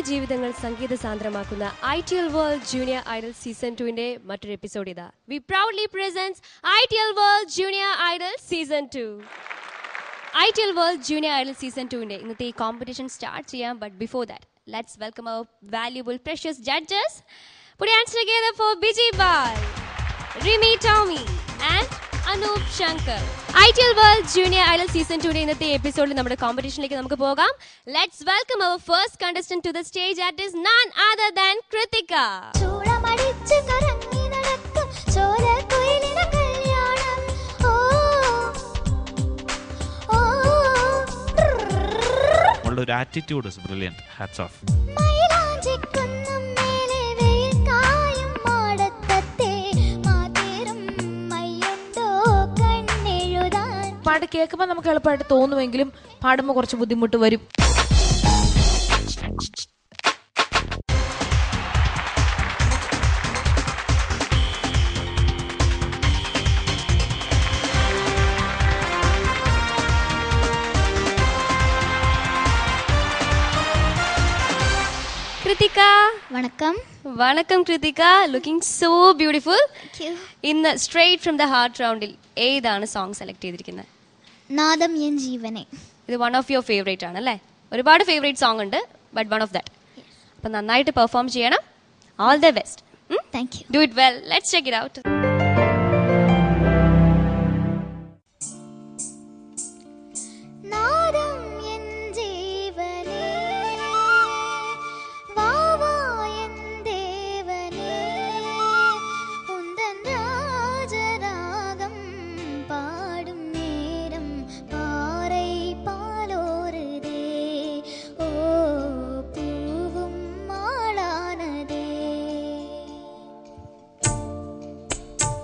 ജീവിതങ്ങൾ സംഗീത സാന്ദ്രമാക്കുന്ന I T L World Junior Idol season ടുവിന്റെ മറ്റൊരു എപ്പിസോഡ് ഇതാ we proudly presents I T L World Junior Idol season two I T L World Junior Idol season ടുവിന്റെ ഇന്നത്തെ ഈ കോമ്പറ്റീഷൻ സ്റ്റാർട്ട് ചെയ്യാം but before that let's welcome our valuable precious judges Put your hands together for Vijay Bal, Rimi Tommy, and Anoop Shankar. ITL World Junior Idol Season 2 ഇന്നത്തെ എപ്പിസോഡിൽ നമ്മുടെ കോമ്പറ്റീഷനിലേക്ക് നമുക്ക് പോകാം let's welcome our first contestant to the stage it is none other than Krithika ചൂളമടിച്ച് കറങ്ങി നടക്കും ചോരക്കുയിലിന് കല്യാണം ഓ ഓ അവളുടെ ഒരു attitude is brilliant hats off മൈലാഞ്ചിക്കുന്നും മേലെ വെയിൽ കായും മാടത്തത്തെ മാതീരും മയ്യുണ്ടോ കണ്ണെഴുതാൻ പാട്ട് കേൾക്കുമ്പോൾ നമുക്ക് എളുപ്പമായിട്ട് തോന്നുമെങ്കിലും പാടുമ്പോൾ കുറച്ച് ബുദ്ധിമുട്ട് വരും കൃതിക വണക്കം വണക്കം കൃതിക ലുക്കിംഗ് സോ ബ്യൂട്ടിഫുൾ ഇന്ന് സ്ട്രേറ്റ് ഫ്രം ദ ഹാർട്ട് റൗണ്ടിൽ ഏതാണ് സോങ് സെലക്ട് ചെയ്തിരിക്കുന്നത് നാദം എൻ ജീവനെ ഇത് വൺ ഓഫ് യുവർ ഫേവറേറ്റ് ആണ് അല്ലേ ഒരുപാട് ഫേവറേറ്റ് സോങ് ഉണ്ട് ബട്ട് വൺ ഓഫ് ദാറ്റ് അപ്പം നന്നായിട്ട് പെർഫോം ചെയ്യണം all the best thank you do it well let's check it out നാദം എൻ ജീവനേ വാവാ എൻ ദേവനേ ഉന്തൻ രാജരാഗം പാടും നേരം പാறை പാലോരുതേ ഓ പൂവും മാളാനതേ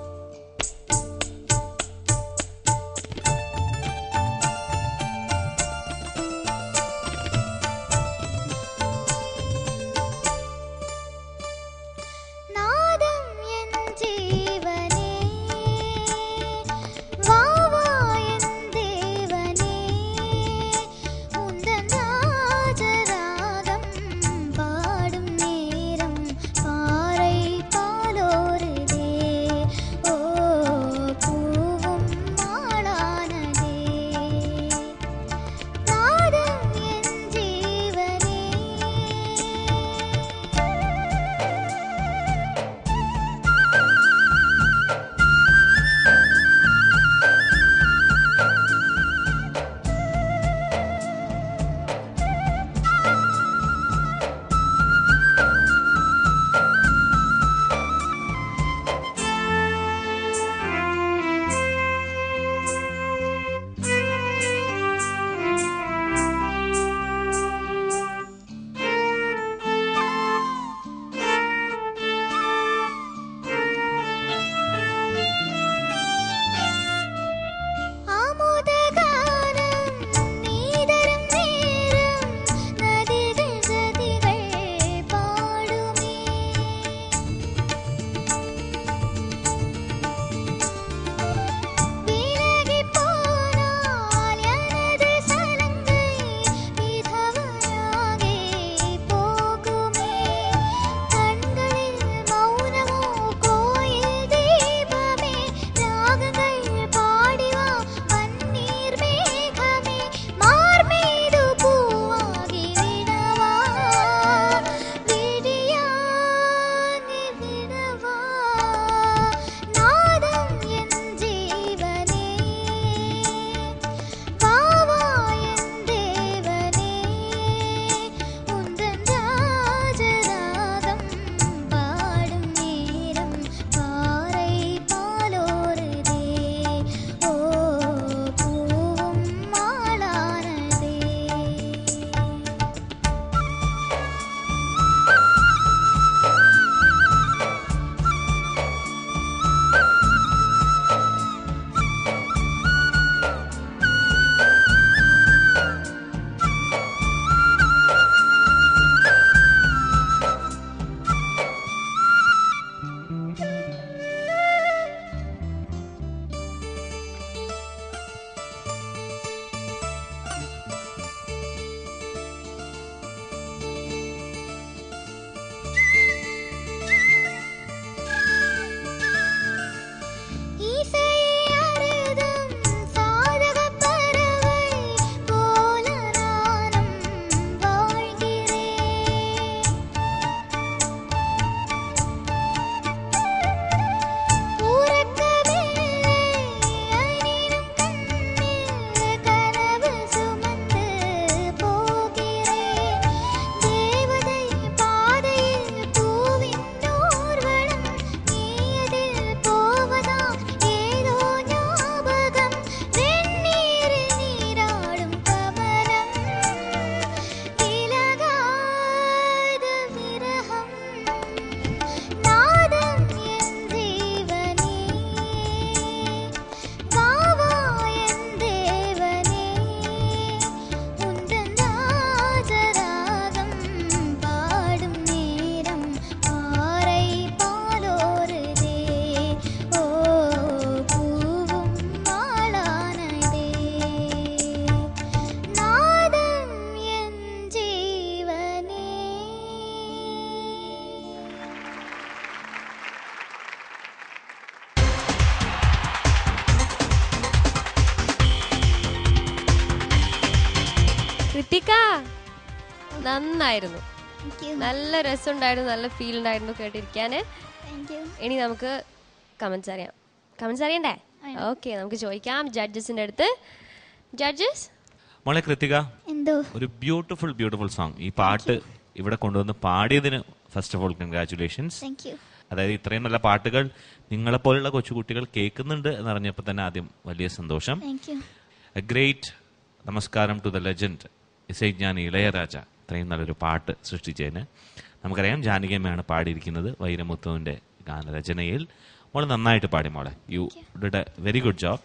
കൃത്തിക നന്നായിരുന്നു താങ്ക് യു നല്ല രസമുണ്ടായിരുന്നു നല്ല ഫീൽ ഉണ്ടായിരുന്നു കേട്ടിരിക്കാന് താങ്ക് യു ഇനി നമുക്ക് കമന്റ്സ് അറിയാം കമന്റ്സ് അറിയണ്ടേ ഓക്കെ നമുക്ക് ചോദിക്കാം ജഡ്ജസിന്റെ അടുത്ത് ജഡ്ജസ് മോളെ കൃത്തിക എന്തോ ഒരു ബ്യൂട്ടിഫുൾ ബ്യൂട്ടിഫുൾ സോങ് ഈ പാട്ട് ഇവിടെ കൊണ്ടുവന്ന് പാടിയതിന് first of all congratulations thank you അതായത് ഇത്രയും നല്ല പാട്ടുകൾ നിങ്ങളെപ്പോലുള്ള കൊച്ചുകുട്ടികൾ കേൾക്കുന്നുണ്ട് എന്നറിഞ്ഞപ്പോൾ തന്നെ ആദ്യം വലിയ സന്തോഷം താങ്ക് യു എ ഗ്രേറ്റ് നമസ്കാരം ടു ദ ലെജൻഡ് ഇസൈജ്ഞാനി ഇളയരാജ ഇത്രയും നല്ലൊരു പാട്ട് സൃഷ്ടിച്ചതിന് നമുക്കറിയാം ജാനകിയമ്മയാണ് പാടിയിരിക്കുന്നത് വൈരമുത്തുവിന്റെ ഗാനരചനയിൽ മോള് നന്നായിട്ട് പാടി മോളെ you did a very good job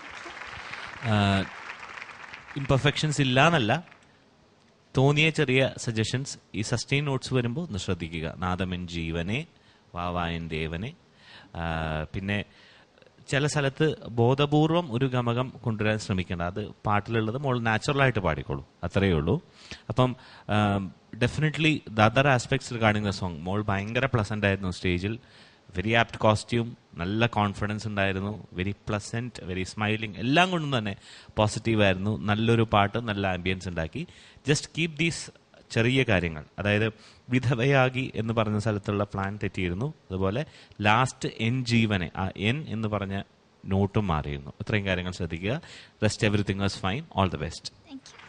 imperfections ഇല്ല എന്നല്ല തോന്നിയ ചെറിയ സജഷൻസ് ഈ സസ്റ്റെയിൻ നോട്ട്സ് വരുമ്പോൾ ഒന്ന് ശ്രദ്ധിക്കുക നാദമൻ ജീവനെ വാവായൻ ദേവനെ ആ, പിന്നെ ചില സ്ഥലത്ത് ബോധപൂർവം ഒരു ഗമകം കൊണ്ടുവരാൻ ശ്രമിക്കേണ്ട അത് പാട്ടിലുള്ളത് മോൾ നാച്ചുറലായിട്ട് പാടിക്കോളൂ അത്രയേ ഉള്ളൂ അപ്പം definitely the other aspects regarding the song മോൾ ഭയങ്കര പ്ലസന്റ് ആയിരുന്നു സ്റ്റേജിൽ വെരി ആപ്റ്റ് കോസ്റ്റ്യൂം നല്ല കോൺഫിഡൻസ് ഉണ്ടായിരുന്നു വെരി പ്ലസന്റ് വെരി സ്മൈലിംഗ് എല്ലാം കൊണ്ടും തന്നെ പോസിറ്റീവ് ആയിരുന്നു നല്ലൊരു പാട്ട് നല്ല ആംബിയൻസ് ഉണ്ടാക്കി ജസ്റ്റ് കീപ് ദീസ് ചെറിയ കാര്യങ്ങൾ അതായത് വിധവയാകി എന്ന് പറഞ്ഞ സ്ഥലത്തുള്ള പ്ലാൻ തെറ്റിയിരുന്നു അതുപോലെ ലാസ്റ്റ് എൻ ജീവനെ ആ എൻ എന്ന് പറഞ്ഞ നോട്ടും മാറിയിരുന്നു ഇത്രയും കാര്യങ്ങൾ ശ്രദ്ധിക്കുക rest everything was fine all the best thank you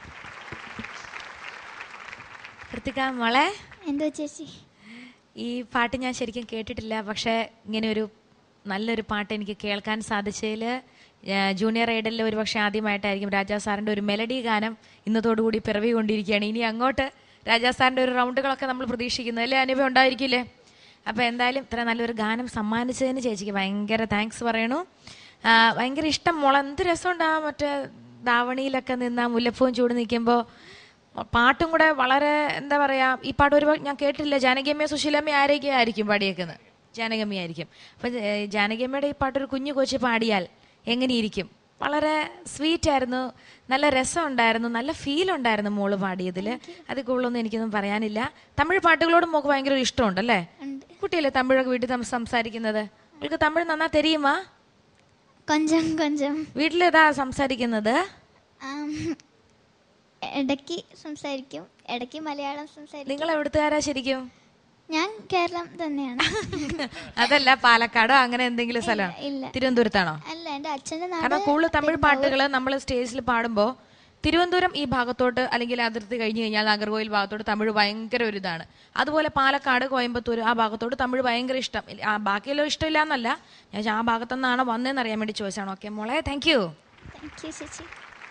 Krithika മോളെ എന്തോ ചേച്ചി ഈ പാട്ട് ഞാൻ ശരിക്കും കേട്ടിട്ടില്ല പക്ഷേ ഇങ്ങനെ ഒരു നല്ലൊരു പാട്ട് എനിക്ക് കേൾക്കാൻ സാധിച്ചതിൽ ജൂനിയർ ഐഡലിൽ ഒരു പക്ഷേ ആദ്യമായിട്ടായിരിക്കും രാജാ സാറിൻ്റെ ഒരു മെലഡി ഗാനം ഇന്നത്തോടുകൂടി പിറവി കൊണ്ടിരിക്കുകയാണ് ഇനി അങ്ങോട്ട് രാജാ സാറിൻ്റെ ഒരു റൗണ്ടുകളൊക്കെ നമ്മൾ പ്രതീക്ഷിക്കുന്നു അല്ലേ അനുഭവം ഉണ്ടായിരിക്കില്ലേ അപ്പോൾ എന്തായാലും ഇത്ര നല്ലൊരു ഗാനം സമ്മാനിച്ചതിന് ചേച്ചിക്ക് ഭയങ്കര താങ്ക്സ് പറയണു ആ, ഭയങ്കര ഇഷ്ടം മോളെ എന്ത് രസമുണ്ട് ആ മറ്റേ ധാവണിയിലൊക്കെ നിന്ന് ആ മുല്ലപ്പൂവും ചൂട് നിൽക്കുമ്പോൾ പാട്ടും കൂടെ വളരെ എന്താ പറയാ ഈ പാട്ട് ഒരു ഞാൻ കേട്ടില്ല ജാനകിയമ്മ സുശീലമ്മ ആരൊക്കെ ആയിരിക്കും പാടിയേക്കുന്നത് ജാനകിയമ്മ ആയിരിക്കും അപ്പൊ ഏഹ്, ജാനകിയമ്മയുടെ ഈ പാട്ടൊരു കുഞ്ഞു കൊച്ചു പാടിയാൽ എങ്ങനെയിരിക്കും വളരെ സ്വീറ്റ് ആയിരുന്നു നല്ല രസമുണ്ടായിരുന്നു നല്ല ഫീൽ ഉണ്ടായിരുന്നു മോള് പാടിയതിൽ അത് കൂടുതലൊന്നും എനിക്കൊന്നും പറയാനില്ല തമിഴ് പാട്ടുകളോട് മോക്ക് ഭയങ്കര ഒരു ഇഷ്ടമുണ്ട് അല്ലേ ഉണ്ട് കുട്ടിയല്ലേ തമിഴൊക്കെ വീട്ടിൽ സം- സംസാരിക്കുന്നത് അവൾക്ക് തമിഴ് നന്നാ തെരിയുമാ കൊഞ്ചം കൊഞ്ചം വീട്ടിലേതാ സംസാരിക്കുന്നത് ആം, ഇടയ്ക്ക് സംസാരിക്കും ഇടയ്ക്ക് മലയാളം സംസാരിക്കും നിങ്ങൾ എവിടുത്തുകാരാ ശരിക്കും ഞാൻ കേരളം തന്നെയാണ് അതല്ല പാലക്കാടോ അങ്ങനെ എന്തെങ്കിലും സ്ഥലം ഇല്ല. തിരുവനന്തപുരത്താണോ അല്ല എൻ്റെ അച്ഛൻ്റെ നാട് കാരണം കൂടുതൽ തമിഴ് പാട്ടുകൾ നമ്മൾ സ്റ്റേജിൽ പാടുമ്പോൾ തിരുവനന്തപുരം ഈ ഭാഗത്തോട്ട് അല്ലെങ്കിൽ അതിർത്തി കഴിഞ്ഞു കഴിഞ്ഞാൽ നാഗർകോയിൽ ഭാഗത്തോട്ട് തമിഴ് ഭയങ്കര ഒരു ഇതാണ് അതുപോലെ പാലക്കാട് കോയമ്പത്തൂർ ആ ഭാഗത്തോട്ട് തമിഴ് ഭയങ്കര ഇഷ്ടം ഇല്ല, ആ ബാക്കിയെല്ലാം ഇഷ്ടമില്ല എന്നല്ല ഞാൻ ആ ഭാഗത്തുനിന്നാണ് വന്നതെന്ന് അറിയാൻ വേണ്ടി ചോദിച്ചാണ് ഓക്കെ മോളെ താങ്ക് യു താങ്ക് യു ചേച്ചി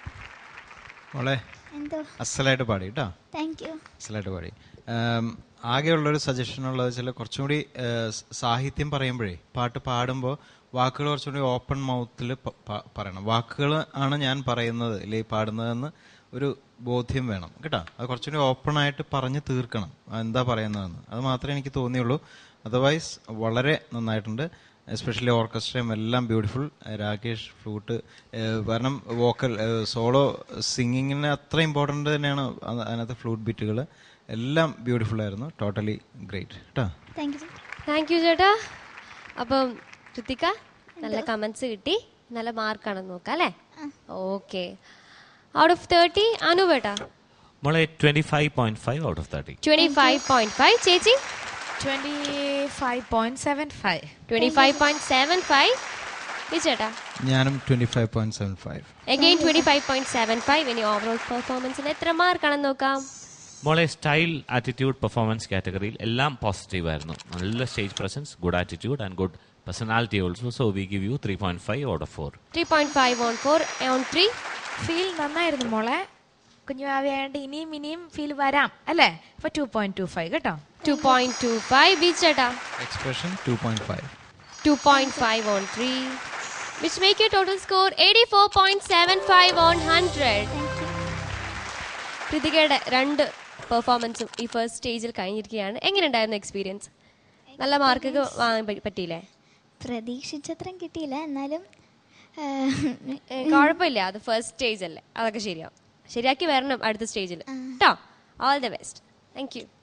മോളെ എന്തോ അസലായിട്ട് പാടി കേട്ടോ താങ്ക് യു അസലായിട്ട് പാടി ആം, ആകെയുള്ളൊരു സജഷൻ ഉള്ളത് വെച്ചാൽ കുറച്ചും കൂടി ആ, സ് സാഹിത്യം പറയുമ്പോഴേ പാട്ട് പാടുമ്പോൾ വാക്കുകൾ കുറച്ചും കൂടി ഓപ്പൺ മൗത്തിൽ പറയണം വാക്കുകൾ ആണ് ഞാൻ പറയുന്നത് അല്ലെ പാടുന്നതെന്ന് ഒരു ബോധ്യം വേണം കേട്ടോ അത് കുറച്ചും കൂടി ഓപ്പൺ ആയിട്ട് പറഞ്ഞ് തീർക്കണം ആ, എന്താ പറയുന്നതെന്ന് അത് മാത്രമേ എനിക്ക് തോന്നിയുള്ളൂ അതർവൈസ് വളരെ നന്നായിട്ടുണ്ട് എസ്പെഷ്യലി ഓർക്കസ്ട്രയും എല്ലാം ബ്യൂട്ടിഫുൾ രാകേഷ് ഫ്ലൂട്ട് കാരണം വോക്കൽ സോളോ സിംഗിങ്ങിന് അത്ര ഇമ്പോർട്ടൻ്റ് തന്നെയാണ് അത് അതിനകത്ത് ഫ്ലൂട്ട് ബീറ്റുകൾ എല്ലാം ബ്യൂട്ടിഫുൾ ആയിരുന്നു ടോട്ടലി ഗ്രേറ്റ് കേട്ടോ താങ്ക് യു താങ്ക് യു ചേട്ടാ അപ്പം കൃത്തിക നല്ല കമന്റ്സ് കിട്ടി നല്ല മാർക്കാണെന്ന് നോക്കാം അല്ലേ okay out of thirty Anu ബേട്ടാ മോളെ twenty five point five out of thirty twenty five point five ചേച്ചി twenty five point seven five twenty five point seven five ഈ ചേട്ടാ ഞാനും twenty five point seven five again twenty five point seven five ഇനി overall പെർഫോമൻസിന് എത്ര മാർക്കാണെന്ന് നോക്കാം മോളെ സ്റ്റൈൽ ആറ്റിറ്റ്യൂഡ് പെർഫോമൻസ് കാറ്റഗറിയിൽ എല്ലാം പോസിറ്റീവ് ആയിരുന്നു നല്ല stage presence good attitude and good personality also so we give you three point five out of four three point five on four on three feel നന്നായിരുന്നു മോളെ കുഞ്ഞുമാവിയായിട്ട് ഇനിയും ഇനിയും ഫീൽ വരാം അല്ലേ അപ്പൊ ടു പോയിന്റ് ടു ഫൈവ് കേട്ടോ two point two five ബി ചേട്ടാ expression two point five two point five on three which make you total score eighty four point seven five on hundred കൃതികയുടെ രണ്ട് പെർഫോമൻസും ഈ ഫസ്റ്റ് സ്റ്റേജിൽ കഴിഞ്ഞിരിക്കുകയാണ് എങ്ങനെയുണ്ടായിരുന്നു എക്സ്പീരിയൻസ് നല്ല മാർക്കൊക്കെ വാങ്ങാൻ പറ്റി- പറ്റിയില്ലേ പ്രതീക്ഷിച്ചത്രയും കിട്ടിയില്ല എന്നാലും ആ, ഏ, കുഴപ്പമില്ല അത് ഫസ്റ്റ് സ്റ്റേജ് അല്ലേ അതൊക്കെ ശരിയാവും ശരിയാക്കി വരണം അടുത്ത സ്റ്റേജിൽ കേട്ടോ all the best thank you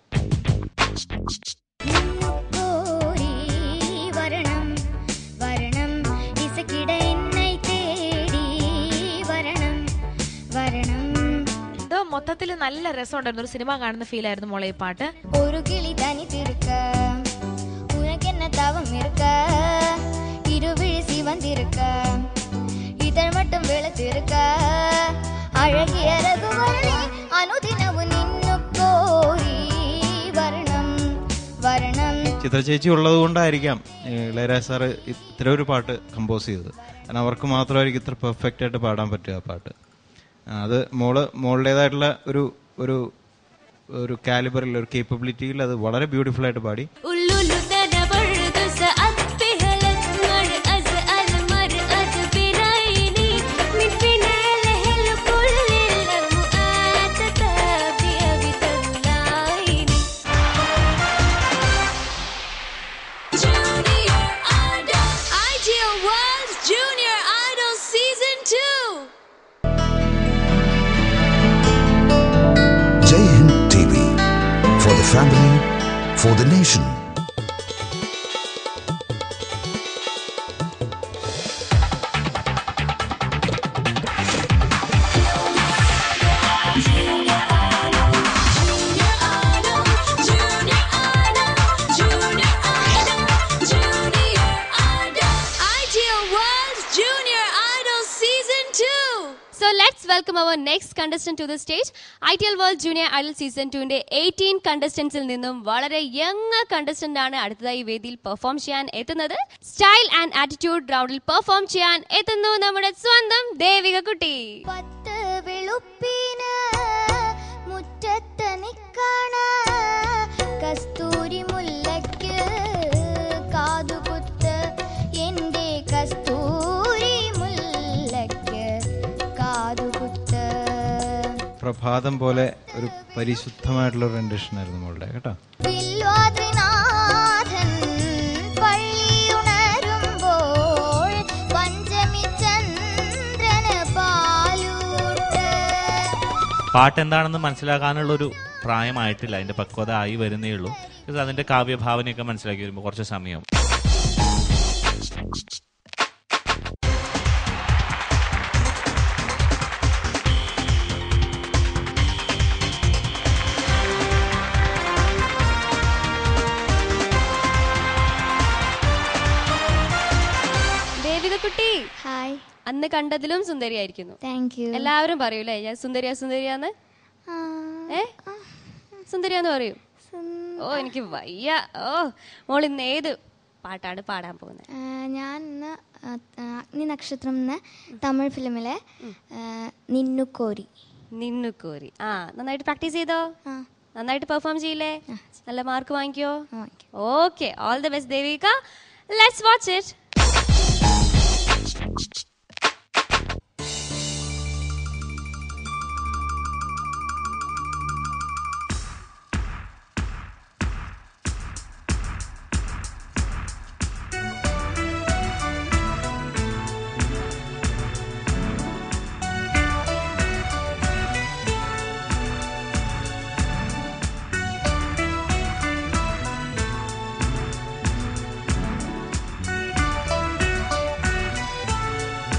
ഓടി വരണം വരണം ഇസക്കിട എന്നെ തേടി വരണം വരണം എന്തോ മൊത്തത്തിൽ കേൾക്കുന്നതിൽ നല്ല രസമുണ്ടായിരുന്നു ഒരു സിനിമ കാണുന്ന ഫീൽ ആയിരുന്നു മോളെ ഈ പാട്ട് ஒரு கிளி தனி திருக்க உனக்கு என்ன தவம் இருக்க இருவிழி சிவந்திருக்க இதழ் மட்டும் வெளுத்திருக்க அழகிய ரகுவரனே அனுதினமும் நின்னு கோரி വരണം വരണം ചിത്ര ചേച്ചി ഉള്ളത് കൊണ്ടായിരിക്കാം ഏഹ്, ഇളയരാജ സാറ് ഇത്ര ഒരു പാട്ട് കമ്പോസ് ചെയ്തത് കാരണം അവർക്ക് മാത്രമായിരിക്കും ഇത്ര പെർഫെക്റ്റ് ആയിട്ട് പാടാൻ പറ്റുക ആ പാട്ട് ആ, അത് മോള് മോളുടേതായിട്ടുള്ള ഒരു ഒരു ഒരു കാലിബറിൽ ഒരു കേപ്പബിലിറ്റിയിൽ അത് വളരെ ബ്യൂട്ടിഫുൾ ആയിട്ട് പാടി قولوا ده انا برضه سقطت فيها الاسمر اسال مرقد بين عيني من فين الاهل كل الاموات تتابع بتطلع عيني Junior Idol Ideal World Junior Idol Season 2 Jai Hind TV for the family, for the nation. Junior Idol, Junior Idol, Junior Idol, Junior Idol. Ideal World Junior Idol Season 2. So let's welcome our next contestant to the stage. ITL World Junior Idol Season 2ന്റെ 18 കണ്ടസ്റ്റൻസിൽ നിന്നും വളരെ young contestant ആണ് അടുത്തതായി വേദിയിൽ perform ചെയ്യാൻ എത്തുന്നത് style and attitude റൗണ്ടിൽ perform ചെയ്യാൻ എത്തുന്നു നമ്മുടെ സ്വന്തം ദേവിക കുട്ടി പത്ത് വെളുപ്പിന് മുറ്റത്ത് നിക്കണ കസ്തൂരി മുല്ലയ്ക്ക് കാതുകുത്ത് എൻ്റെ കസ്തൂരി മുല്ലയ്ക്ക് കാതുകുത്ത് പ്രഭാതം പോലെ ഒരു പരിശുദ്ധമായിട്ടുള്ള ഒരു rendition ആയിരുന്നു മോളുടെ കേട്ടോ വില്വാദ്രിനാഥൻ പള്ളിയുണരുമ്പോൾ പഞ്ചമി ചന്ദ്രന് പാലൂട്ട് പാട്ട് എന്താണെന്ന് മനസ്സിലാക്കാനുള്ള ഒരു പ്രായമായിട്ടില്ല അതിന്റെ പക്വത ആയി വരുന്നേ ഉള്ളൂ ഇത് അതിന്റെ കാവ്യഭാവനയൊക്കെ മനസ്സിലാക്കി വരുമ്പോൾ കുറച്ച് സമയം ദേവിക കുട്ടി ഹായ് അന്ന് കണ്ടതിലും സുന്ദരിയായിരിക്കുന്നു താങ്ക് യു എല്ലാവരും പറയൂലേ ഞാൻ സുന്ദരിയാ സുന്ദരിയാന്ന് ഏ സുന്ദരിയാന്ന് പറയൂ ഓ എനിക്ക് വയ്യ ഓ മോൾ ഇന്ന് ഏത് പാട്ടാണ് പാടാൻ പോകുന്നത് ഞാൻ ഇന്ന് ആ, ആ, അഗ്നി നക്ഷത്രം എന്ന തമിഴ് ഫിലിമിലെ ആ, നിന്നുകോരി നിന്നു കോരി ആ നന്നായിട്ട് പ്രാക്ടീസ് ചെയ്തോ ആ നന്നായിട്ട് പെർഫോം ചെയ്യില്ലേ നല്ല മാർക്ക് വാങ്ങിക്കോ വാങ്ങിക്കാം. Okay all the best Devika let's watch it Jai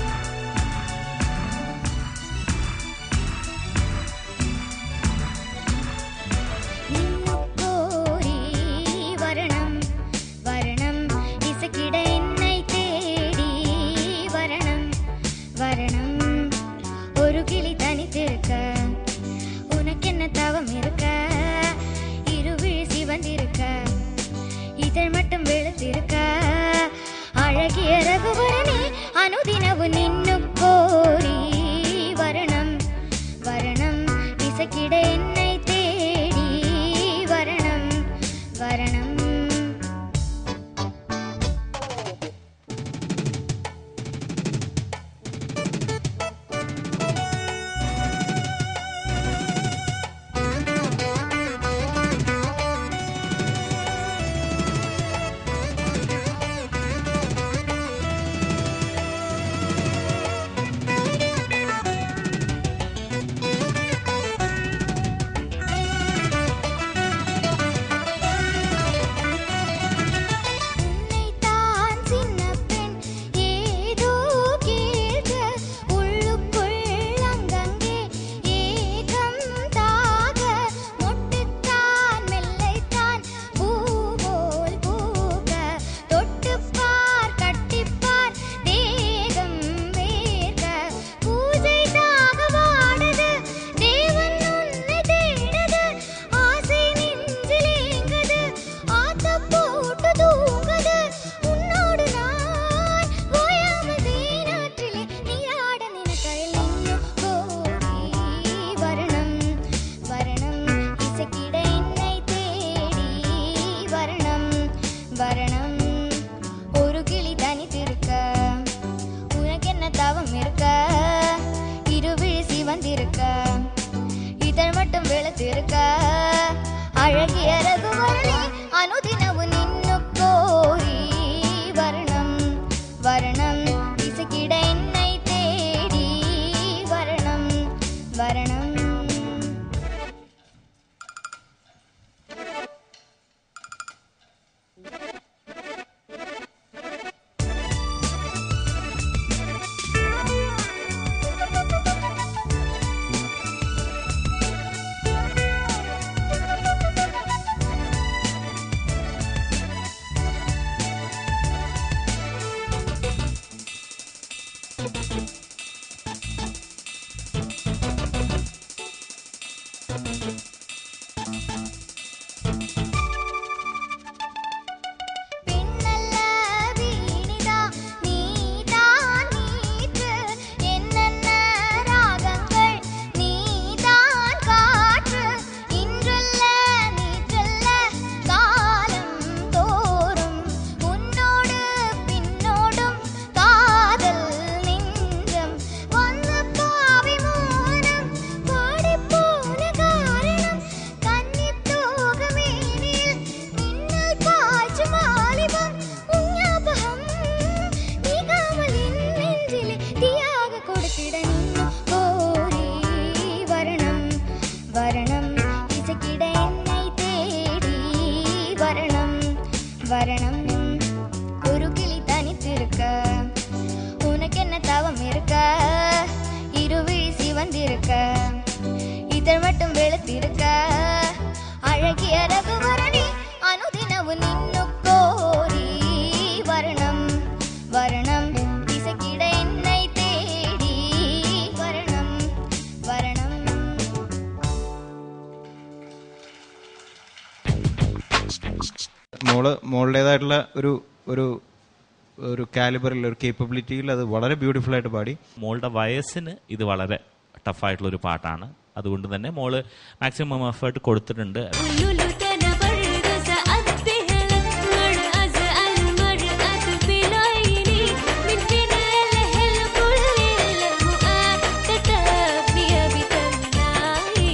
മോളുടേതായിട്ടുള്ള ഒരു ഒരു ഒരു കാലിബറിൽ ഒരു കേപ്പബിലിറ്റിയിൽ അത് വളരെ ബ്യൂട്ടിഫുൾ ആയിട്ട് പാടി മോളുടെ വയസ്സിന് ഇത് വളരെ ടഫായിട്ടുള്ള ഒരു പാട്ടാണ് അതുകൊണ്ട് തന്നെ മോള് മാക്സിമം എഫേർട്ട് കൊടുത്തിട്ടുണ്ട് قولولك أنا برضه سأنتهي لك مرأة المرأة بالعيني من فين الهل كل المؤقتة بيا بتمنعيني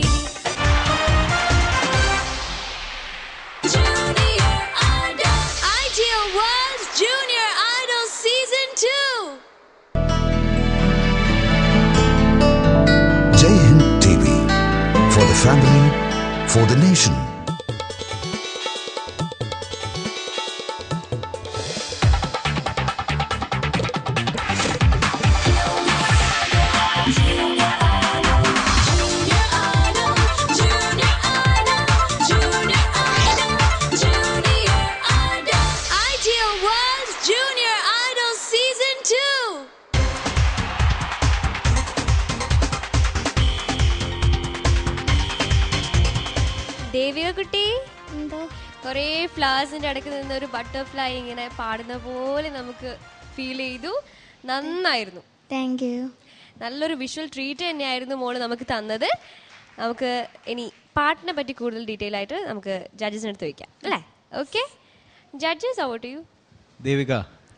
Junior Idol Ideal World's Junior Idol Season 2 Jai Hind TV. For the family, for the nation. Ideal World's Junior Idol Season 2 Devika കുട്ടി എന്തോ കുറേ ഫ്ലവേഴ്സിന്റെ ഇടയ്ക്ക് നിന്ന് ഒരു ബട്ടർഫ്ലൈ ഇങ്ങനെ പാടുന്ന പോലെ നമുക്ക് ഫീൽ ചെയ്തു നന്നായിരുന്നു താങ്ക് യു നല്ലൊരു വിഷ്വൽ ട്രീറ്റ് തന്നെയായിരുന്നു മോള് നമുക്ക് തന്നത് നമുക്ക് ഇനി പാട്ടിനെ പറ്റി കൂടുതൽ ഡീറ്റെയിൽ ആയിട്ട് നമുക്ക് ജഡ്ജസിന് അടുത്ത് വയ്ക്കാം അല്ലേ okay judges about you Devika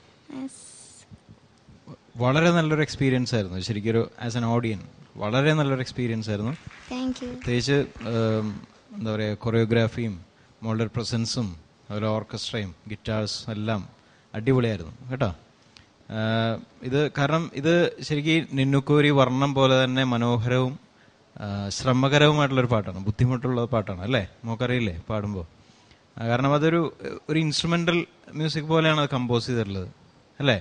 വളരെ നല്ലൊരു എക്സ്പീരിയൻസ് ആയിരുന്നു ശരിക്കും ഒരു ആസ് എൻ ഓഡിയൻ വളരെ നല്ലൊരു എക്സ്പീരിയൻസ് ആയിരുന്നു താങ്ക് യു പ്രത്യേകിച്ച് ഉം, എന്താ പറയുക കൊറിയോഗ്രാഫിയും മോളുടെ പ്രസൻസും അതുപോലെ ഓർക്കസ്ട്രയും ഗിറ്റാർസ് എല്ലാം അടിപൊളിയായിരുന്നു കേട്ടോ ആ, ഇത് കാരണം ഇത് ശരിക്കും നിന്നുക്കോരി വർണ്ണം പോലെ തന്നെ മനോഹരവും ആ, ശ്രമകരവുമായിട്ടുള്ളൊരു പാട്ടാണ് ബുദ്ധിമുട്ടുള്ള പാട്ടാണ് അല്ലേ നമുക്കറിയില്ലേ പാടുമ്പോൾ കാരണം അതൊരു ഒരു ഇൻസ്ട്രുമെന്റൽ മ്യൂസിക് പോലെയാണ് അത് കമ്പോസ് ചെയ്തിട്ടുള്ളത് അല്ലേ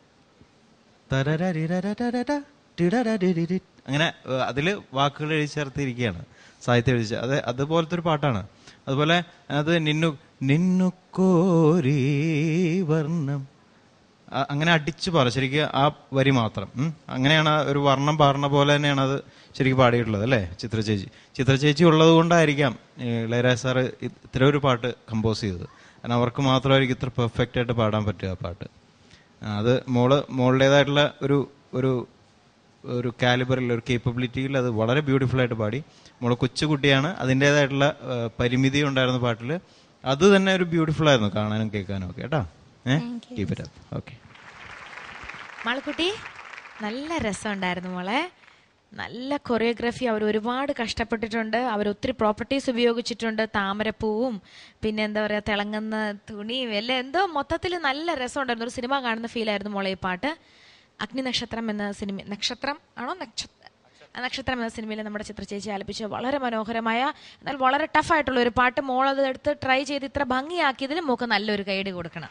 തരരരിരരരരര, ടിടരരിരിരി. അങ്ങനെ ഏഹ്, അതില് വാക്കുകൾ എഴുതി ചേർത്തിരിക്കുകയാണ് സാഹിത്യം എഴുതി ചേ- അത് അതുപോലത്തെ ഒരു പാട്ടാണ് അതുപോലെ അത് നിന്നു നിന്നു കോരി വർണ്ണം അ- അങ്ങനെ അടിച്ചു പാടും ശരിക്കും ആ വരി മാത്രം ഉം. അങ്ങനെയാണ് ആ ഒരു വർണ്ണം പാടുന്ന പോലെ തന്നെയാണ് അത് ശരിക്കും പാടിയിട്ടുള്ളത് അല്ലേ ചിത്ര ചേച്ചി ചിത്ര ചേച്ചി ഉള്ളത് കൊണ്ടായിരിക്കാം ഈ ഇളയരാജ സാറ് ഇത്ര ഒരു പാട്ട് കമ്പോസ് ചെയ്തത് കാരണം അവർക്ക് മാത്രമായിരിക്കും ഇത്ര പെർഫെക്റ്റ് ആയിട്ട് പാടാൻ പറ്റുക ആ പാട്ട് ആ, അത് മോള് മോളുടേതായിട്ടുള്ള ഒരു ഒരു ഒരു കാലിബറിൽ ഒരു കേപ്പബിലിറ്റിയിൽ അത് വളരെ ബ്യൂട്ടിഫുൾ ആയിട്ട് പാടി മോള് കൊച്ചുകുട്ടിയാണ് അതിൻ്റെതായിട്ടുള്ള പരിമിതി ഉണ്ടായിരുന്ന പാട്ടിൽ അത് തന്നെ ഒരു ബ്യൂട്ടിഫുൾ ആയിരുന്നു കാണാനും കേൾക്കാനും ഒക്കെ കേട്ടോ ഏഹ് കീപ് ഇറ്റ് അപ്പ് ഓക്കെ മാളക്കുട്ടി നല്ല രസമുണ്ടായിരുന്നു മോളെ നല്ല കൊറിയോഗ്രഫി അവർ ഒരുപാട് കഷ്ടപ്പെട്ടിട്ടുണ്ട് അവർ ഒത്തിരി പ്രോപ്പർട്ടീസ് ഉപയോഗിച്ചിട്ടുണ്ട് താമരപ്പൂവും പിന്നെ എന്താ പറയുക തിളങ്ങുന്ന തുണിയും എല്ലാം എന്തോ മൊത്തത്തിൽ നല്ല രസമുണ്ടായിരുന്നു ഒരു സിനിമ കാണുന്ന ഫീലായിരുന്നു മോളെ ഈ പാട്ട് അഗ്നി നക്ഷത്രം എന്ന സിനിമ നക്ഷത്രം ആണോ നക്ഷത്രം ആ നക്ഷത്രം എന്ന സിനിമയിൽ നമ്മുടെ ചിത്രചേച്ചി ആലപിച്ച വളരെ മനോഹരമായ എന്നാൽ വളരെ ടഫായിട്ടുള്ള ഒരു പാട്ട് മോൾ അത് എടുത്ത് ട്രൈ ചെയ്ത് ഇത്ര ഭംഗിയാക്കിയതിന് മോക്ക് നല്ലൊരു ഗൈഡ് കൊടുക്കണം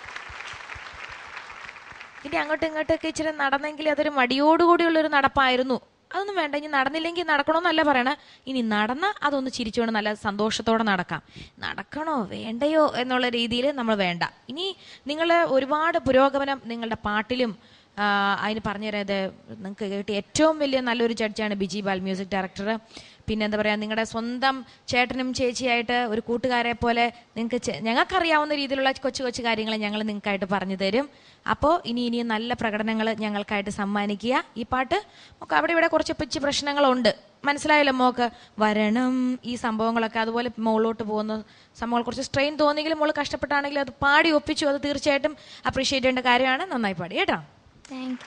ഇനി അങ്ങോട്ടും ഇങ്ങോട്ടൊക്കെ ഇച്ചിരി നടന്നെങ്കിൽ അതൊരു മടിയോടുകൂടിയുള്ള ഒരു നടപ്പായിരുന്നു അതൊന്നും വേണ്ട ഇനി നടന്നില്ലെങ്കിൽ നടക്കണമെന്നല്ല പറയണേ ഇനി നടന്ന അതൊന്ന് ചിരിച്ചുകൊണ്ട് നല്ല സന്തോഷത്തോടെ നടക്കാം നടക്കണോ വേണ്ടയോ എന്നുള്ള രീതിയിൽ നമ്മൾ വേണ്ട ഇനി നിങ്ങൾ ഒരുപാട് പുരോഗമനം നിങ്ങളുടെ പാട്ടിലും ആ, അതിന് പറഞ്ഞുതരാത് നിങ്ങൾക്ക് കിട്ടിയ ഏറ്റവും വലിയ നല്ലൊരു ജഡ്ജാണ് ബിജി ബാൽ മ്യൂസിക് ഡയറക്ടർ പിന്നെ എന്താ പറയുക നിങ്ങളുടെ സ്വന്തം ചേട്ടനും ചേച്ചിയായിട്ട് ഒരു കൂട്ടുകാരെ പോലെ നിങ്ങൾക്ക് ചെ- ഞങ്ങൾക്കറിയാവുന്ന രീതിയിലുള്ള കൊച്ചു കൊച്ചു കാര്യങ്ങൾ ഞങ്ങൾ നിങ്ങൾക്കായിട്ട് പറഞ്ഞു തരും അപ്പോൾ ഇനി ഇനിയും നല്ല പ്രകടനങ്ങൾ ഞങ്ങൾക്കായിട്ട് സമ്മാനിക്കുക ഈ പാട്ട് നമുക്ക് അവിടെ ഇവിടെ കുറച്ച് പിച്ച് പ്രശ്നങ്ങളുണ്ട് മനസ്സിലായല്ലോ മോക്ക് വരണം ഈ സംഭവങ്ങളൊക്കെ അതുപോലെ മുകളിലോട്ട് പോകുന്ന സംഭവങ്ങൾ കുറച്ച് സ്ട്രെയിൻ തോന്നിയെങ്കിലും മോള് കഷ്ടപ്പെട്ടാണെങ്കിലും അത് പാടി ഒപ്പിച്ചു അത് തീർച്ചയായിട്ടും അപ്രീഷിയേറ്റ് ചെയ്യേണ്ട കാര്യമാണ് നന്നായി പാടി കേട്ടോ താങ്ക്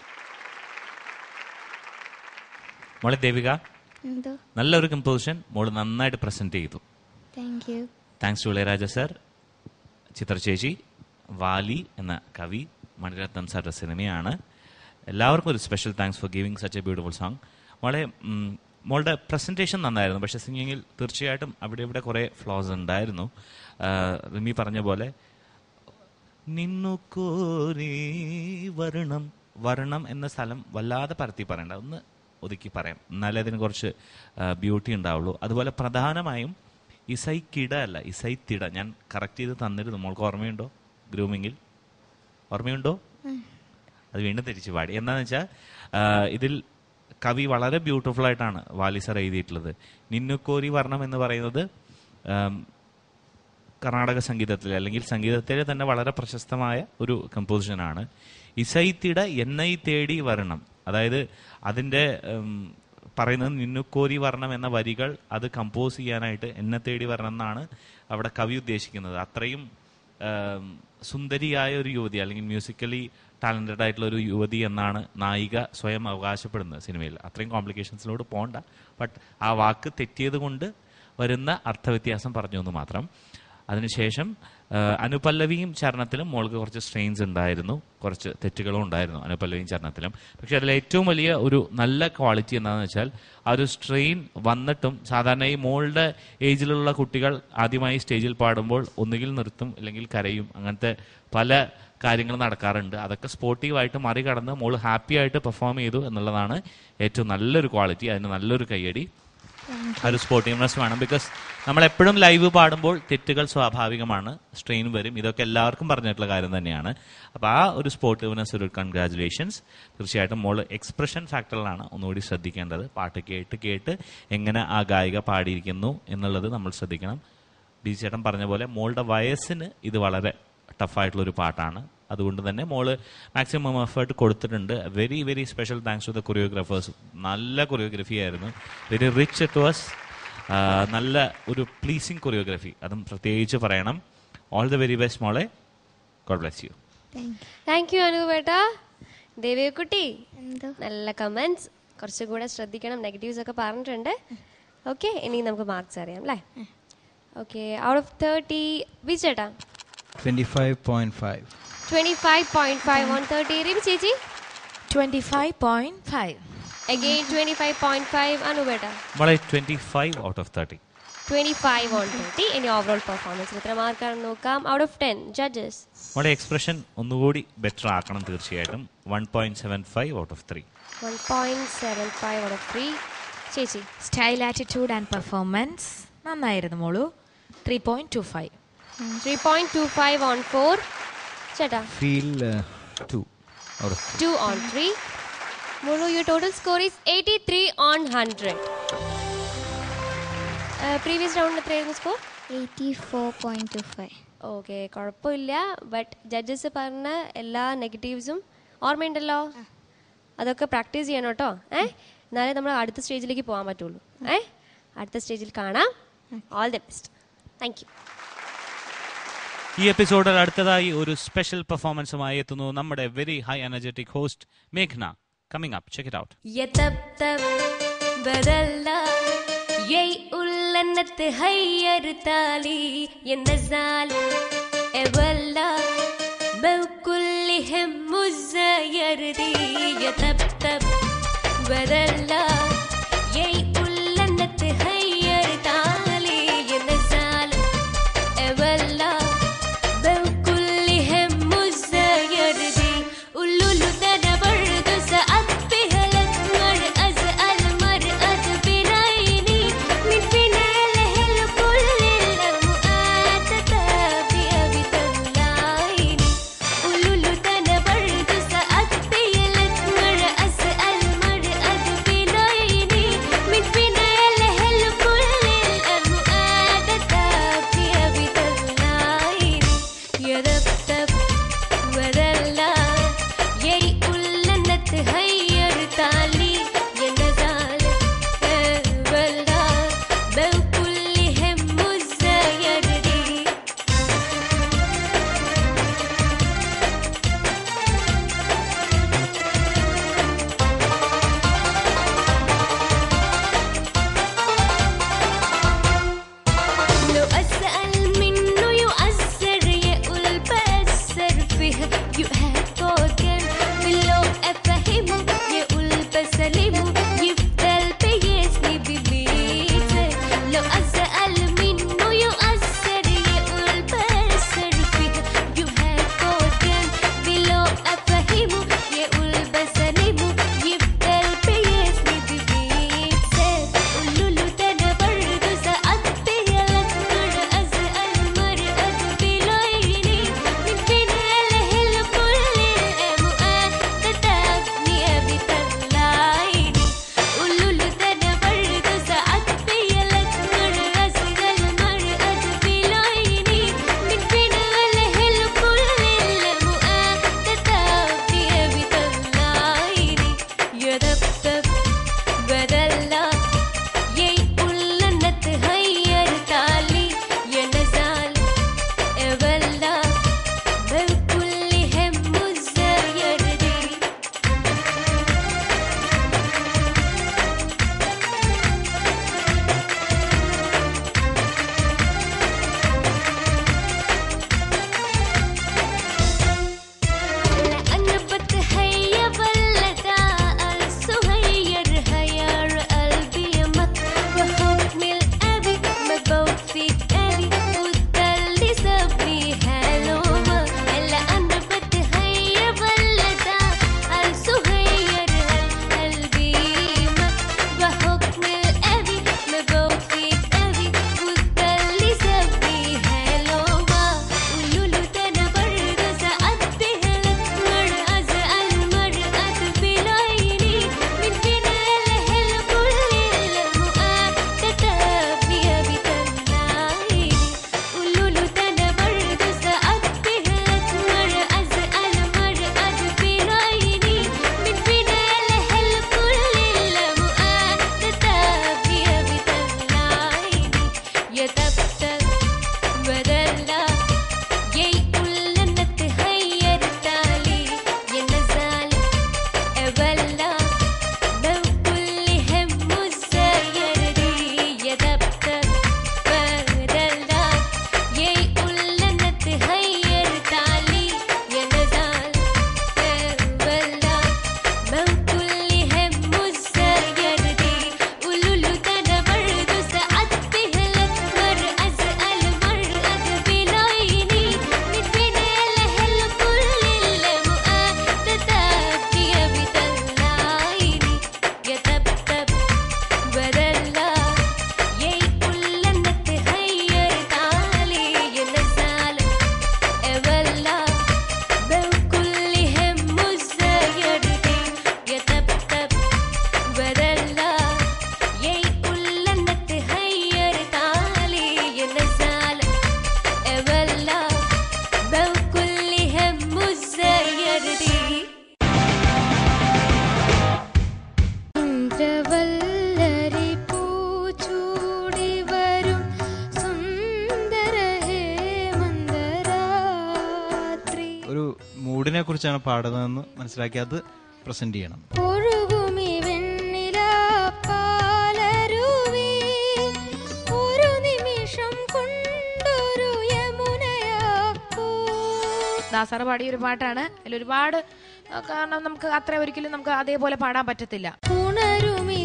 മോളെ ദേവിക യു എന്തോ നല്ലൊരു കമ്പോസിഷൻ മോള് നന്നായിട്ട് പ്രസന്റ് ചെയ്തു thank you thanks to Ilaiyaraaja sir Chithra ചേച്ചി വാലി എന്ന കവി മണിരത്നം സാറിന്റെ സിനിമയാണ് എല്ലാവർക്കും ഒരു special thanks for giving such a beautiful song മോളെ ഉം, മോളുടെ പ്രസന്റേഷൻ നന്നായിരുന്നു പക്ഷെ സിംഗിങ്ങിൽ തീർച്ചയായിട്ടും അവിടെ ഇവിടെ കുറേ ഫ്ലോസ് ഉണ്ടായിരുന്നു ആ, റിമി പറഞ്ഞ പോലെ നിന്നു കോരി വരണം വരണം എന്ന സ്ഥലം വല്ലാതെ പരത്തി പറയണ്ട ഒന്ന് ഒതുക്കി പറയാം എന്നാലേ അതിന് കുറച്ച് ബ്യൂട്ടി ഉണ്ടാവുള്ളൂ അതുപോലെ പ്രധാനമായും ഇസൈക്കിട അല്ല ഇസൈത്തിട ഞാൻ കറക്റ്റ് ചെയ്ത് തന്നിരുന്നു മോൾക്ക് ഓർമ്മയുണ്ടോ ഗ്രൂമിങ്ങിൽ ഓർമ്മയുണ്ടോ അത് വീണ്ടും തിരിച്ചു പാടി എന്താന്ന് വെച്ചാൽ ഇതിൽ കവി വളരെ ബ്യൂട്ടിഫുൾ ആയിട്ടാണ് വാലി സർ എഴുതിയിട്ടുള്ളത് നിന്നുക്കോരി വർണ്ണം എന്ന് പറയുന്നത് ആം, കർണാടക സംഗീതത്തിലെ അല്ലെങ്കിൽ സംഗീതത്തിലെ തന്നെ വളരെ പ്രശസ്തമായ ഒരു കമ്പോസിഷനാണ് ഇസൈത്തിട എന്നൈ തേടി വരണം അതായത് അതിൻ്റെ ഉം, പറയുന്നത് നിന്നുക്കോരി വരണം എന്ന വരികൾ അത് കമ്പോസ് ചെയ്യാനായിട്ട് എന്നെ തേടി വരണം എന്നാണ് അവിടെ കവി ഉദ്ദേശിക്കുന്നത് അത്രയും ഉം, സുന്ദരിയായ ഒരു യുവതി അല്ലെങ്കിൽ മ്യൂസിക്കലി ടാലന്റഡ് ആയിട്ടുള്ള ഒരു യുവതി എന്നാണ് നായിക സ്വയം അവകാശപ്പെടുന്നത് സിനിമയിൽ അത്രയും കോംപ്ലിക്കേഷൻസിലോട് പോകണ്ട ബട്ട് ആ വാക്ക് തെറ്റിയത് കൊണ്ട് വരുന്ന അർത്ഥവ്യത്യാസം പറഞ്ഞു എന്ന് മാത്രം അതിനുശേഷം ആ, അനുപല്ലവിയും ചരണത്തിലും മോൾക്ക് കുറച്ച് സ്ട്രെയിൻസ് ഉണ്ടായിരുന്നു കുറച്ച് തെറ്റുകളും ഉണ്ടായിരുന്നു അനുപല്ലവിയും ചരണത്തിലും പക്ഷെ അതിൽ ഏറ്റവും വലിയ ഒരു നല്ല ക്വാളിറ്റി എന്താണെന്ന് വെച്ചാൽ ആ ഒരു സ്ട്രെയിൻ വന്നിട്ടും സാധാരണ ഈ മോളുടെ ഏജിലുള്ള കുട്ടികൾ ആദ്യമായി സ്റ്റേജിൽ പാടുമ്പോൾ ഒന്നുകിൽ നിർത്തും അല്ലെങ്കിൽ കരയും അങ്ങനത്തെ പല കാര്യങ്ങൾ നടക്കാറുണ്ട് അതൊക്കെ സ്പോർട്ടീവായിട്ട് മറികടന്ന് മോൾ ഹാപ്പി ആയിട്ട് പെർഫോം ചെയ്തു എന്നുള്ളതാണ് ഏറ്റവും നല്ലൊരു ക്വാളിറ്റി അതിന് നല്ലൊരു കയ്യടി ആ ഒരു സ്പോർട്ടീവ്നെസ് വേണം ബിക്കോസ് നമ്മൾ എപ്പോഴും ലൈവ് പാടുമ്പോൾ തെറ്റുകൾ സ്വാഭാവികമാണ് സ്ട്രെയിൻ വരും ഇതൊക്കെ എല്ലാവർക്കും പറഞ്ഞിട്ടുള്ള കാര്യം തന്നെയാണ് അപ്പോൾ ആ ഒരു സ്പോർട്ടീവ്നെസ് ഒരു കൺഗ്രാറ്റുലേഷൻസ് തീർച്ചയായിട്ടും മോള് എക്സ്പ്രഷൻ ഫാക്ടറിലാണ് ഒന്നുകൂടി ശ്രദ്ധിക്കേണ്ടത് പാട്ട് കേട്ട് കേട്ട് എങ്ങനെ ആ ഗായിക പാടിയിരിക്കുന്നു എന്നുള്ളത് നമ്മൾ ശ്രദ്ധിക്കണം ബി ചേട്ടൻ പറഞ്ഞ പോലെ മോളുടെ വയസ്സിന് ഇത് വളരെ ടഫായിട്ടുള്ള ഒരു പാട്ടാണ് അതുകൊണ്ട് തന്നെ മോള് മാക്സിമം എഫേർട്ട് കൊടുത്തിട്ടുണ്ട് very very special thanks to the choreographers നല്ല കൊറിയോഗ്രഫി ആയിരുന്നു വെരി റിച്ച് ഇറ്റ് വാസ് നല്ല ഒരു പ്ലീസിങ് കൊറിയോഗ്രഫി അതും പ്രത്യേകിച്ച് പറയണം ഓൾ ദ വെരി ബെസ്റ്റ് മോളെ God bless you thank you thank you അനുപേട്ട ദേവിയക്കുട്ടി എന്തോ നല്ല കമന്റ്സ് കുറച്ചുകൂടെ ശ്രദ്ധിക്കണം നെഗറ്റീവ്സ് ഒക്കെ പറഞ്ഞിട്ടുണ്ട് ഓക്കെ ഇനി നമുക്ക് മാർക്സ് അറിയാം അല്ലേ ഓക്കെ ഔട്ട് ഓഫ് തേർട്ടി വിചേട്ടാ twenty five point five twenty five point five on thirty Rimi ചേച്ചി twenty five point five again twenty five point five അനുപേട്ട മോളെ twenty five out of thirty twenty five on thirty ഇനി overall performance എത്ര മാർക്കാണെന്ന് നോക്കാം out of ten judges മോളെ expression ഒന്നുകൂടി better ആക്കണം തീർച്ചയായിട്ടും one point seven five out of three one point seven five out of three ചേച്ചി style attitude and performance നന്നായിരുന്നു മോളു three point two five three point two five on four ചേട്ടാ feel two out of two on three മുളു you total score is eighty three on hundred previous round എത്രയായിരുന്നു score eighty four point two five okay കുഴപ്പമില്ല but judges പറഞ്ഞ എല്ലാ നെഗറ്റീവ്സും ഓർമ്മയുണ്ടല്ലോ അതൊക്കെ practice ചെയ്യണം കേട്ടോ ഏ എന്നാലേ നമ്മൾ അടുത്ത സ്റ്റേജിലേക്ക് പോകാൻ പറ്റുള്ളൂ ഏ അടുത്ത സ്റ്റേജിൽ കാണാം all the best thank you ഈ എപ്പിസോഡിൽ അടുത്തതായി ഒരു സ്പെഷ്യൽ പെർഫോമൻസുമായി എത്തുന്നു നമ്മുടെ വെരി ഹൈ എനർജറ്റിക് ഹോസ്റ്റ് മേഘ്ന coming up check it out ये तब तब बदलना यही उल्लनत हय्यर ताली ये नजाल एवल्ला بكلهم مزير دي يا تب تب بدلنا يي उल्लनत हय्यर ताली ये नजाल एवल्ला بكلهم مزير دي قولوا له ده انا برضه سقطت فيها الاسمر ازقل مرقد بين عيني من فينا يلهل كل الاموات تابع بتولع عيني قولوا له ده انا برضه سقطت فيها الاسمر ازقل مرقد കുറിച്ചാണ് പാടുന്നതെന്ന് മനസ്സിലാക്കി അത് പ്രസന്റ് ചെയ്യണം ഒഴുകുമി വെണ്ണില പാലരുവി ഒരു നിമിഷം കൊണ്ടൊരു യമുനയാക്കൂ ദാസാറ് പാടിയ ഒരു പാട്ടാണ് അതിൽ ഒരുപാട് ആ, കാരണം നമുക്ക് അത്ര ഒരിക്കലും നമുക്ക് അതേപോലെ പാടാൻ പറ്റത്തില്ല ഉണരുമി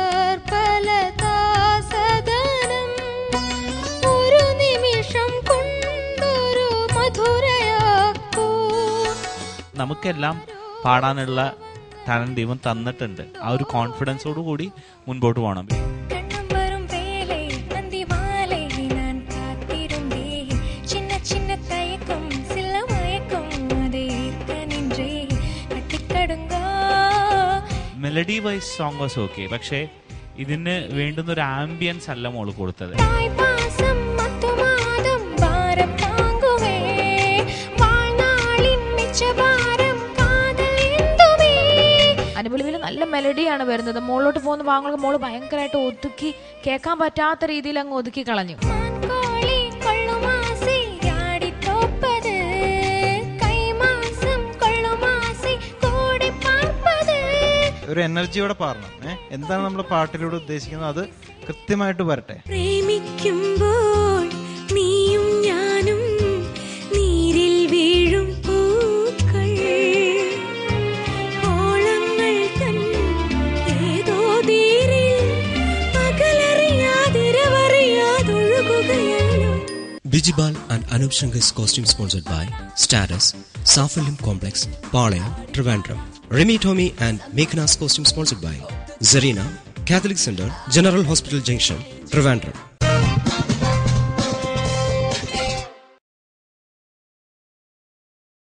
സർപ്പലതാസദനം ഒരു നിമിഷം കൊണ്ടൊരു മധുരയാക്കൂ നമുക്കെല്ലാം പാടാനുള്ള ടാലന്റ് ദൈവം തന്നിട്ടുണ്ട് ആ ഒരു കോൺഫിഡൻസോട് കൂടി മുൻപോട്ട് പോകണം கண்ணம் வரும் வேலை நந்தி மாலை நான் காத்திருந்தேன் சின்ன சின்ன தயக்கம் சில மயக்கம் அதை ஈர்க்க நின்றே கட்டிக்கடுங்கோ melody wise song was okay പക്ഷേ ഇതിന് വേണ്ടുന്ന ഒരു ആംബിയൻസ് അല്ല മോള് കൊടുത്തത് தாய் பாசம் மத்து மாதம் பாரம் தாங்குவே வாழ்நாளின் மிச்ச பாரம் காதல் എന്തുമേ അനുപലുവിൽ നല്ല മെലഡിയാണ് വരുന്നത് മുകളിലോട്ട് പോകുന്ന ഭാഗങ്ങൾക്ക് മോള് ഭയങ്കരമായിട്ട് ഒതുക്കി കേൾക്കാൻ പറ്റാത്ത രീതിയിൽ അങ്ങ് ഒതുക്കി കളഞ്ഞു മാൻകോളി കൊള്ളുമാസി ആടിത്തോപ്പത് കൈമാസം കൊള്ളുമാസി കൂടി പാർപ്പത് ഒരു എനർജിയോടെ പാടണം ഏഹ് എന്താണ് നമ്മൾ പാട്ടിലൂടെ ഉദ്ദേശിക്കുന്നത് അത് കൃത്യമായിട്ട് വരട്ടെ പ്രേമിക്കുമ്പോൾ നീയും ഞാനും നീരിൽ വീഴും പൂക്കൾ ഓളങ്ങൾ തൻ ഏതോ തീരിൽ പകലറിയാതിരവറിയാതൊഴുകുകയല്ലോ Bijibal and Anup Shankar's costume sponsored by Status, Safalim Complex, Palaya, Trivandrum. Remy Tommy and Meghna's costume sponsored by Zarina, Catholic Center, General Hospital Junction, Trivandrum.